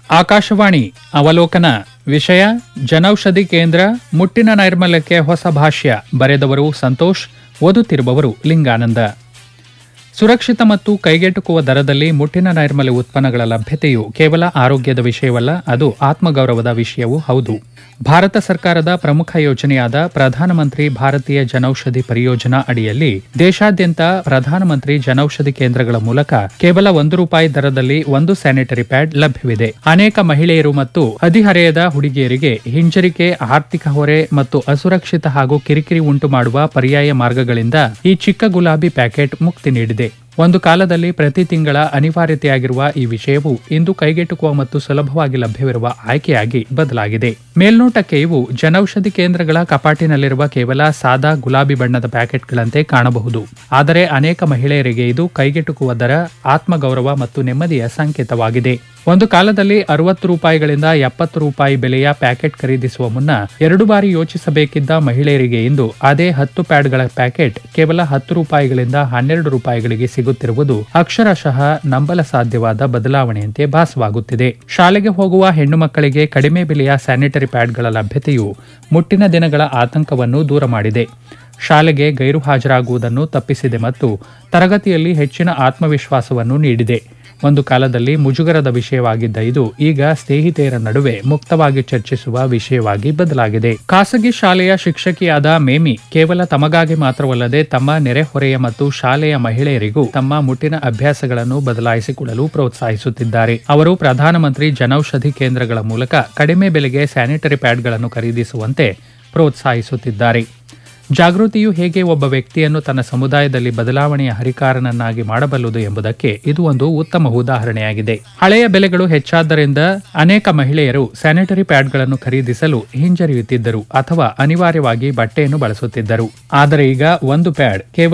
ಆಕಾಶವಾಣಿ ಅವಲೋಕನ ವಿಷಯ ಜನೌಷಧಿ ಕೇಂದ್ರ ಮುಟ್ಟಿನ ನೈರ್ಮಲ್ಯಕ್ಕೆ ಹೊಸ ಭಾಷ್ಯ ಬರೆದವರು ಸಂತೋಷ್ ಓದುತ್ತಿರುವವರು ಲಿಂಗಾನಂದ ಸುರಕ್ಷಿತ ಮತ್ತು ಕೈಗೆಟುಕುವ ದರದಲ್ಲಿ ಮುಟ್ಟಿನ ನೈರ್ಮಲ್ಯ ಉತ್ಪನ್ನಗಳ ಲಭ್ಯತೆಯು ಕೇವಲ ಆರೋಗ್ಯದ ವಿಷಯವಲ್ಲ ಅದು ಆತ್ಮಗೌರವದ ವಿಷಯವೂ ಹೌದು ಭಾರತ ಸರ್ಕಾರದ ಪ್ರಮುಖ ಯೋಜನೆಯಾದ ಪ್ರಧಾನಮಂತ್ರಿ ಭಾರತೀಯ ಜನೌಷಧಿ ಪರಿಯೋಜನಾ ಅಡಿಯಲ್ಲಿ ದೇಶಾದ್ಯಂತ ಪ್ರಧಾನಮಂತ್ರಿ ಜನೌಷಧಿ ಕೇಂದ್ರಗಳ ಮೂಲಕ ಕೇವಲ ಒಂದು ರೂಪಾಯಿ ದರದಲ್ಲಿ ಒಂದು ಸ್ಯಾನಿಟರಿ ಪ್ಯಾಡ್ ಲಭ್ಯವಿದೆ ಅನೇಕ ಮಹಿಳೆಯರು ಮತ್ತು ಹದಿಹರೆಯದ ಹುಡುಗಿಯರಿಗೆ ಹಿಂಜರಿಕೆ ಆರ್ಥಿಕ ಹೊರೆ ಮತ್ತು ಅಸುರಕ್ಷಿತ ಹಾಗೂ ಕಿರಿಕಿರಿ ಉಂಟು ಮಾಡುವ ಪರ್ಯಾಯ ಮಾರ್ಗಗಳಿಂದ ಈ ಚಿಕ್ಕ ಗುಲಾಬಿ ಪ್ಯಾಕೆಟ್ ಮುಕ್ತಿ ನೀಡಿದೆ ಒಂದು ಕಾಲದಲ್ಲಿ ಪ್ರತಿ ತಿಂಗಳ ಅನಿವಾರ್ಯತೆಯಾಗಿರುವ ಈ ವಿಷಯವು ಇಂದು ಕೈಗೆಟುಕುವ ಮತ್ತು ಸುಲಭವಾಗಿ ಲಭ್ಯವಿರುವ ಆಯ್ಕೆಯಾಗಿ ಬದಲಾಗಿದೆ ಮೇಲ್ನೋಟಕ್ಕೆ ಇವು ಜನೌಷಧಿ ಕೇಂದ್ರಗಳ ಕಪಾಟಿನಲ್ಲಿರುವ ಕೇವಲ ಸಾದಾ ಗುಲಾಬಿ ಬಣ್ಣದ ಪ್ಯಾಕೆಟ್ಗಳಂತೆ ಕಾಣಬಹುದು ಆದರೆ ಅನೇಕ ಮಹಿಳೆಯರಿಗೆ ಇದು ಕೈಗೆಟುಕುವ ದರ ಆತ್ಮಗೌರವ ಮತ್ತು ನೆಮ್ಮದಿಯ ಸಂಕೇತವಾಗಿದೆ ಒಂದು ಕಾಲದಲ್ಲಿ ಅರವತ್ತು ರೂಪಾಯಿಗಳಿಂದ ಎಪ್ಪತ್ತು ರೂಪಾಯಿ ಬೆಲೆಯ ಪ್ಯಾಕೆಟ್ ಖರೀದಿಸುವ ಮುನ್ನ ಎರಡು ಬಾರಿ ಯೋಚಿಸಬೇಕಿದ್ದ ಮಹಿಳೆಯರಿಗೆ ಇಂದು ಅದೇ ಹತ್ತು ಪ್ಯಾಡ್ಗಳ ಪ್ಯಾಕೆಟ್ ಕೇವಲ ಹತ್ತು ರೂಪಾಯಿಗಳಿಂದ ಹನ್ನೆರಡು ರೂಪಾಯಿಗಳಿಗೆ ಸಿಗುತ್ತಿರುವುದು ಅಕ್ಷರಶಃ ನಂಬಲ ಸಾಧ್ಯವಾದ ಬದಲಾವಣೆಯಂತೆ ಭಾಸವಾಗುತ್ತಿದೆ ಶಾಲೆಗೆ ಹೋಗುವ ಹೆಣ್ಣು ಮಕ್ಕಳಿಗೆ ಕಡಿಮೆ ಬೆಲೆಯ ಸ್ಯಾನಿಟರಿ ಪ್ಯಾಡ್ಗಳ ಲಭ್ಯತೆಯು ಮುಟ್ಟಿನ ದಿನಗಳ ಆತಂಕವನ್ನು ದೂರ ಮಾಡಿದೆ ಶಾಲೆಗೆ ಗೈರು ಹಾಜರಾಗುವುದನ್ನು ತಪ್ಪಿಸಿದೆ ಮತ್ತು ತರಗತಿಯಲ್ಲಿ ಹೆಚ್ಚಿನ ಆತ್ಮವಿಶ್ವಾಸವನ್ನು ನೀಡಿದೆ ಒಂದು ಕಾಲದಲ್ಲಿ ಮುಜುಗರದ ವಿಷಯವಾಗಿದ್ದ ಇದು ಈಗ ಸ್ನೇಹಿತೆಯರ ನಡುವೆ ಮುಕ್ತವಾಗಿ ಚರ್ಚಿಸುವ ವಿಷಯವಾಗಿ ಬದಲಾಗಿದೆ ಖಾಸಗಿ ಶಾಲೆಯ ಶಿಕ್ಷಕಿಯಾದ ಮೇಮಿ ಕೇವಲ ತಮಗಾಗಿ ಮಾತ್ರವಲ್ಲದೆ ತಮ್ಮ ನೆರೆಹೊರೆಯ ಮತ್ತು ಶಾಲೆಯ ಮಹಿಳೆಯರಿಗೂ ತಮ್ಮ ಮುಟ್ಟಿನ ಅಭ್ಯಾಸಗಳನ್ನು ಬದಲಾಯಿಸಿಕೊಳ್ಳಲು ಪ್ರೋತ್ಸಾಹಿಸುತ್ತಿದ್ದಾರೆ ಅವರು ಪ್ರಧಾನಮಂತ್ರಿ ಜನೌಷಧಿ ಕೇಂದ್ರಗಳ ಮೂಲಕ ಕಡಿಮೆ ಬೆಲೆಗೆ ಸ್ಯಾನಿಟರಿ ಪ್ಯಾಡ್ಗಳನ್ನು ಖರೀದಿಸುವಂತೆ ಪ್ರೋತ್ಸಾಹಿಸುತ್ತಿದ್ದಾರೆ ಜಾಗೃತಿಯು ಹೇಗೆ ಒಬ್ಬ ವ್ಯಕ್ತಿಯನ್ನು ತನ್ನ ಸಮುದಾಯದಲ್ಲಿ ಬದಲಾವಣೆಯ ಹರಿಕಾರನನ್ನಾಗಿ ಮಾಡಬಲ್ಲದು ಎಂಬುದಕ್ಕೆ ಇದು ಒಂದು ಉತ್ತಮ ಉದಾಹರಣೆಯಾಗಿದೆ ಹಳೆಯ ಬೆಲೆಗಳು ಹೆಚ್ಚಾದ್ದರಿಂದ ಅನೇಕ ಮಹಿಳೆಯರು ಸ್ಯಾನಿಟರಿ ಪ್ಯಾಡ್ಗಳನ್ನು ಖರೀದಿಸಲು ಹಿಂಜರಿಯುತ್ತಿದ್ದರು ಅಥವಾ ಅನಿವಾರ್ಯವಾಗಿ ಬಟ್ಟೆಯನ್ನು ಬಳಸುತ್ತಿದ್ದರು ಆದರೆ ಈಗ ಒಂದು ಪ್ಯಾಡ್ ಕೇವಲ